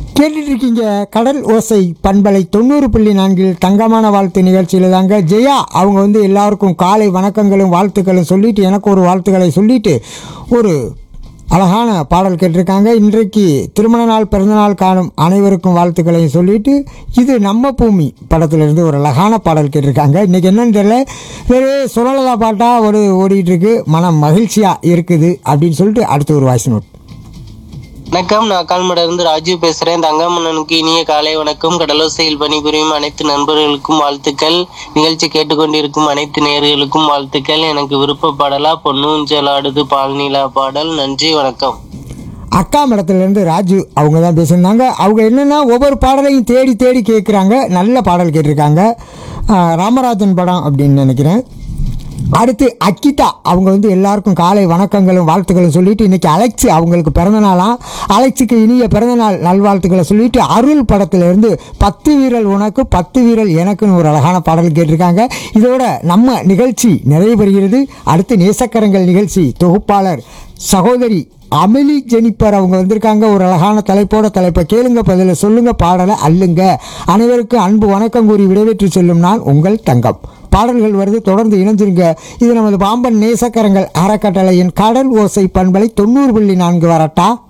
கேட்டுட்டு இருக்கீங்க கடல் ஓசை பண்பலை தொண்ணூறு புள்ளி நான்கில் தங்கமான வாழ்த்து நிகழ்ச்சியில் தாங்க ஜெயா அவங்க வந்து எல்லாருக்கும் காலை வணக்கங்களும் வாழ்த்துக்களும் சொல்லிட்டு எனக்கு ஒரு வாழ்த்துக்களை சொல்லிட்டு ஒரு அழகான பாடல் கேட்டிருக்காங்க இன்றைக்கு திருமண நாள் பிறந்தநாள் காணும் அனைவருக்கும் வாழ்த்துக்களையும் சொல்லிட்டு இது நம்ம பூமி படத்திலிருந்து ஒரு அழகான பாடல் கேட்டிருக்காங்க இன்றைக்கி என்னன்னு தெரியல வேறு சுழலதா பாட்டாக ஒரு ஓடிட்டு இருக்கு மனம் மகிழ்ச்சியாக இருக்குது அப்படின்னு சொல்லிட்டு அடுத்து ஒரு வாய்ஸ் நோட் வணக்கம் நான் கால்மட இருந்து ராஜு பேசுறேன் தங்கமன்னனுக்கு இனிய காலை வணக்கம் கடலோசையில் பணிபுரியும் அனைத்து நண்பர்களுக்கும் வாழ்த்துக்கள் நிகழ்ச்சி கேட்டுக்கொண்டிருக்கும் அனைத்து நேயர்களுக்கும் வாழ்த்துக்கள் எனக்கு விருப்ப பாடலா பொன்னூஞ்சல் ஆடுது பால்நீலா பாடல் நன்றி வணக்கம் அக்கா மடத்துலேருந்து ராஜு அவங்க தான் பேசியிருந்தாங்க அவங்க என்னென்னா ஒவ்வொரு பாடலையும் தேடி தேடி கேட்குறாங்க நல்ல பாடல் கேட்டிருக்காங்க ஆஹ் ராமராஜன் படம் அப்படின்னு நினைக்கிறேன் அடுத்து அக்கிதா அவங்க வந்து எல்லாருக்கும் காலை வணக்கங்களும் வாழ்த்துக்களும் சொல்லிட்டு இன்னைக்கு அலெக்ஸ் அவங்களுக்கு பிறந்த நாளாம் அலெக்ஸுக்கு இனிய பிறந்தநாள் நல்வாழ்த்துக்களை சொல்லிட்டு அருள் படத்திலிருந்து பத்து வீரல் உனக்கு பத்து வீரல் எனக்குன்னு ஒரு அழகான பாடல் கேட்டிருக்காங்க இதோட நம்ம நிகழ்ச்சி நிறைவு பெறுகிறது அடுத்து நேசக்கரங்கள் நிகழ்ச்சி தொகுப்பாளர் சகோதரி அமிலி ஜெனிப்பர் அவங்க வந்திருக்காங்க ஒரு அழகான தலைப்போட தலைப்பை கேளுங்க பதில சொல்லுங்க பாடலை அல்லுங்க அனைவருக்கும் அன்பு வணக்கம் கூறி விடைபெற்று செல்லும் நான் உங்கள் தங்கம் பாடல்கள் வருது தொடர்ந்து இணைஞ்சிருங்க இது நமது பாம்பன் நேசக்கரங்கள் அறக்கட்டளையின் கடல் ஓசை பண்பலை தொண்ணூறு புள்ளி நான்கு வரட்டா